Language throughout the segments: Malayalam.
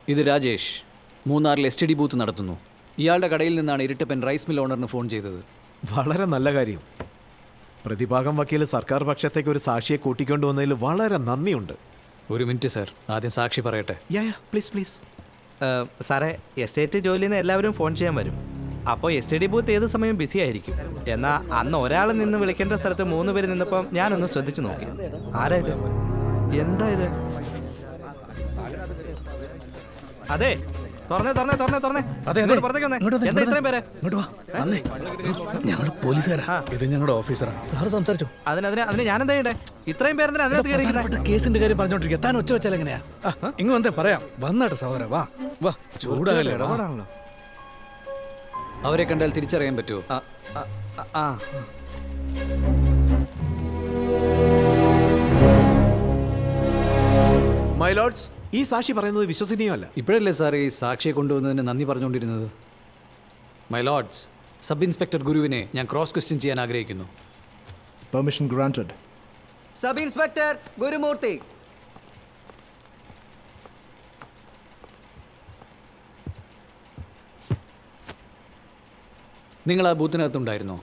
ഇത് രാജേഷ് മൂന്നാറിൽ എസ് ടി ഡി ബൂത്ത് നടത്തുന്നു ഇയാളുടെ കടയിൽ നിന്നാണ് ഇരിട്ടപ്പൻ റൈസ് മിൽ ഓണറിന് ഫോൺ ചെയ്തത് വളരെ നല്ല കാര്യം പ്രതിഭാഗം വക്കീൽ സർക്കാർ പക്ഷത്തേക്ക് ഒരു സാക്ഷിയെ കൂട്ടിക്കൊണ്ടുവന്നതിൽ വളരെ നന്ദിയുണ്ട് ഒരു മിനിറ്റ് സാർ ആദ്യം സാക്ഷി പറയട്ടെ യാ യാ പ്ലീസ് പ്ലീസ് ഏഹ്, സാറേ എസ് ഐ ടി ജോലിയിൽ നിന്ന് എല്ലാവരും ഫോൺ ചെയ്യാൻ വരും അപ്പോൾ എസ് ഐ ഡി ബൂത്ത് ഏത് സമയം ബിസി ആയിരിക്കും എന്നാൽ അന്ന് ഒരാൾ നിന്ന് വിളിക്കേണ്ട സ്ഥലത്ത് മൂന്ന് പേര് നിന്നപ്പം ഞാനൊന്ന് ശ്രദ്ധിച്ചു നോക്കി ആരാ ഇത് എന്താ ഇത് അതെ തുറന്നേ തുറന്നേ തുറന്നേ തുറന്നേ ഇങ്ങോട്ട് പുറത്തേക്ക് വന്നേ എന്താ ഇത്രയും പേര് ഇങ്ങോട്ട് വാ വന്നേ ഞങ്ങൾ പോലീസുകാരാ ഇത് ഞങ്ങളുടെ ഓഫീസറാ സാറ് സംസാരിച്ചോ അതിന് അതിന് അതിന് ഞാൻ എന്താ ചെയ്യണ്ടേ ഇത്രയും പേരെന്തിനാ അതിനകത്ത് കയറിയിരിക്കുന്നത് പ്രധാനപ്പെട്ട കേസിന്റെ കാര്യം പറഞ്ഞോണ്ടിരിക്കുക താൻ ഒച്ച വെച്ചാൽ എങ്ങനെയാ ആ, ഇങ്ങ് വന്നേ പറയാം വന്നാട്ടെ സഹോദര വാ വാ ചൂടാകല്ലേ വാ. ഇടപാടാണല്ലോ അവരെ കണ്ടാൽ തിരിച്ചറിയാൻ പറ്റുമോ ആ, ആ, ആ, ആ മൈ ലോഡ്സ് ഈ സാക്ഷി പറയുന്നത് വിശ്വസനീയമല്ല ഇപ്പോഴല്ലേ സാർ ഈ സാക്ഷിയെ കൊണ്ടുവന്നതിന് നന്ദി പറഞ്ഞുകൊണ്ടിരുന്നത് മൈ ലോഡ്സ് സബ് ഇൻസ്പെക്ടർ ഗുരുവിനെ ഞാൻ ക്രോസ് ക്വസ്റ്റ്യൻ ചെയ്യാൻ ആഗ്രഹിക്കുന്നു Permission granted. Sub inspector Gurumoorthy നിങ്ങൾ ആ ബൂത്തിനകത്തുണ്ടായിരുന്നോ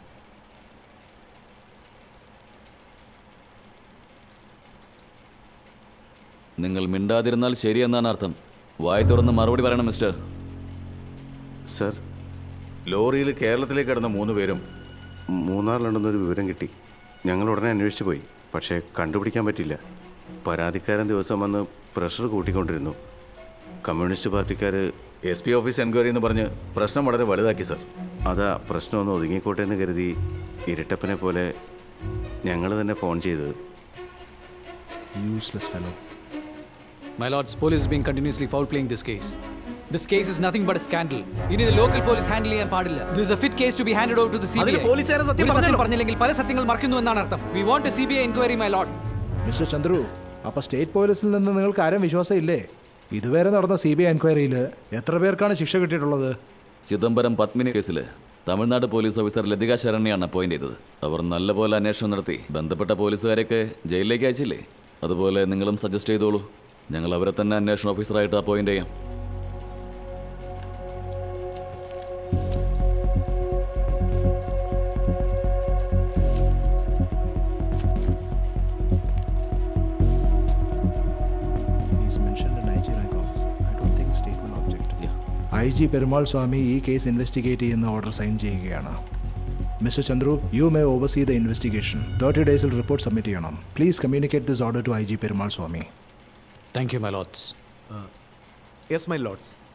നിങ്ങൾ മിണ്ടാതിരുന്നാൽ ശരിയെന്നാണ് അർത്ഥം വായി തുറന്ന് മറുപടി പറയണം മിസ്റ്റർ സർ ലോറിയിൽ കേരളത്തിലേക്ക് കടന്ന മൂന്ന് പേരും മൂന്നാറിലുണ്ടെന്നൊരു വിവരം കിട്ടി ഞങ്ങൾ ഉടനെ അന്വേഷിച്ചു പോയി പക്ഷേ കണ്ടുപിടിക്കാൻ പറ്റില്ല പരാതിക്കാരൻ ദിവസം വന്ന് പ്രഷർ കൂട്ടിക്കൊണ്ടിരുന്നു കമ്മ്യൂണിസ്റ്റ് പാർട്ടിക്കാർ എസ് പി ഓഫീസ് എൻക്വയറി എന്ന് പറഞ്ഞ് പ്രശ്നം വളരെ വലുതാക്കി സർ അതാ പ്രശ്നം ഒന്ന് ഒതുങ്ങിക്കോട്ടെ എന്ന് കരുതി ഇരട്ടപ്പനെ പോലെ ഞങ്ങൾ തന്നെ ഫോൺ ചെയ്തത് Useless fellow. My lords, police is being continuously foul playing this case. This case is nothing but a scandal. ഇനി ഇത് ലോക്കൽ പോലീസ് ഹാൻഡിൽ ചെയ്യാൻ പാടില്ല this is a fit case to be handed over to the അതിന് സിബിഐ പോലീസുകാരെ സത്യം സത്യം പറഞ്ഞല്ലോ. പറഞ്ഞില്ലെങ്കിൽ പല സത്യങ്ങൾ മറക്കുന്നു എന്നാണ് അർത്ഥം we want a CBI enquiry my lord mister Chandru അപ്പൊ സ്റ്റേറ്റ് പോലീസിൽ നിന്ന് നിങ്ങൾക്ക് ആരും വിശ്വാസം ഇല്ലേ ഇതുവരെ നടന്ന സി ബി ഐ എൻക്വയറിയിൽ എത്ര പേർക്കാണ് ശിക്ഷ കിട്ടിയിട്ടുള്ളത് ചിദംബരം പത്മിനി കേസിൽ തമിഴ്നാട് പോലീസ് ഓഫീസർ ലതിക ശരണ്യാണ് അപ്പോയിന്റ് ചെയ്തത് അവർ നല്ലപോലെ അന്വേഷണം നടത്തി ബന്ധപ്പെട്ട പോലീസുകാരെയൊക്കെ ജയിലിലേക്ക് അയച്ചില്ലേ അതുപോലെ നിങ്ങളും സജസ്റ്റ് ചെയ്തോളൂ ഞങ്ങൾ അവരെ തന്നെ അന്വേഷണ ഓഫീസറായിട്ട് അപ്പോയിന്റ് ചെയ്യാം He's mentioned an IG rank officer. I don't think state will object. Yeah. I G Perumal Swamy ഈ കേസ് ഇൻവെസ്റ്റിഗേറ്റ് ചെയ്യുന്ന ഓർഡർ സൈൻ ചെയ്യുകയാണ് mister Chandru you may oversee the investigation thirty ഡേയ്സിൽ റിപ്പോർട്ട് സബ്മിറ്റ് ചെയ്യണം please communicate this order to I G Perumal Swamy thank you my lords yes my lords